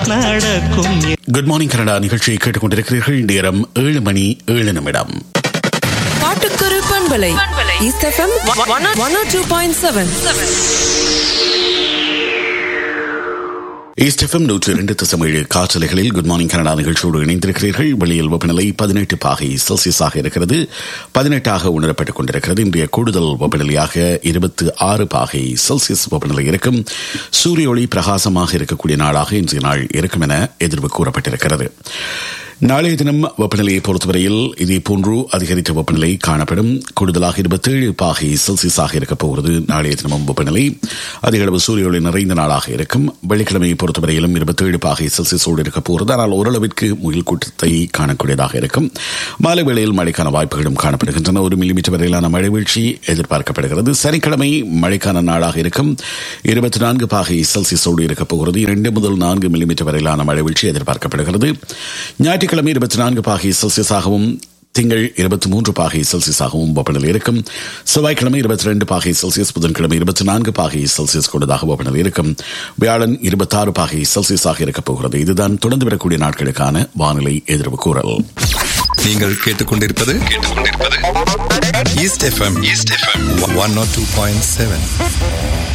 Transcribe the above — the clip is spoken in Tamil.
நடக்கும் குட் மார்னிங் கனடா நிகழ்ச்சியை கேட்டுக்கொண்டிருக்கிறீர்கள் நேரம் ஏழு மணி ஏழு நிமிடம் பாட்டுக்கொரு பண்பலை east FM one two point seven east FM நூற்றி இரண்டு தசமேழு காற்றலைகளில் குட் மார்னிங் கனடா நிகழ்ச்சியோடு இணைந்திருக்கிறீர்கள் வெளியில் வெப்பநிலை பதினெட்டு பாகை செல்சியஸாக இருக்கிறது பதினெட்டாக உணரப்பட்டுக் கொண்டிருக்கிறது இன்றைய கூடுதல் வெப்பநிலையாக இருபத்தி ஆறு பாகை செல்சியஸ் வெப்பநிலை இருக்கும் சூரிய ஒளி பிரகாசமாக இருக்கக்கூடிய நாளாக இன்றைய நாள் இருக்கும் என எதிர்வு கூறப்பட்டிருக்கிறது நாளைய தினம் வெப்பநிலையை பொறுத்தவரையில் இதே போன்று அதிகரித்த வெப்பநிலை காணப்படும் கூடுதலாக இருபத்தேழு பாகை செல்சியஸாக இருக்கப் போகிறது நாளைய தினமும் வெப்பநிலை அதிக அளவு சூரிய ஒளி நிறைந்த நாளாக இருக்கும் வெள்ளிக்கிழமையை பொறுத்தவரையிலும் இருபத்தேழு பாகை செல்சியஸோடு இருக்கப் போகிறது ஆனால் ஓரளவிற்கு முயல் கூட்டத்தை காணக்கூடியதாக இருக்கும் மாலை வேளையில் மழைக்கான வாய்ப்புகளும் காணப்படுகின்றன ஒரு மில்லிமீட்டர் வரையிலான மழை வீழ்ச்சி எதிர்பார்க்கப்படுகிறது சனிக்கிழமை மழைக்கான நாளாக இருக்கும் இருபத்தி நான்கு பாகை செல்சியஸோடு இருக்கப் போகிறது இரண்டு முதல் நான்கு மில்லிமீட்டர் வரையிலான மழை வீழ்ச்சி எதிர்பார்க்கப்படுகிறது ஞாயிற்றுக்கிழமை இருபத்தி நான்கு பாகை செல்சியஸாகவும் திங்கள் இருபத்தி மூன்று பாகை செல்சியஸாகவும் வெப்பநிலை இருக்கும் செவ்வாய்க்கிழமை இருபத்தி ரெண்டு பாகை செல்சியஸ் புதன்கிழமை இருபத்தி நான்கு பாகை செல்சியஸ் கொண்டதாக வெப்பநிலை இருக்கும் வியாழன் இருபத்தாறு பாகை செல்சியஸாக இருக்கப் போகிறது இதுதான் தொடர்ந்து வரக்கூடிய நாட்களுக்கான வானிலை எதிர்வு கூறல் நீங்கள் கேட்டுக்கொண்டிருப்பது கேட்டுக்கொண்டிருப்பது east FM east FM one naught two point seven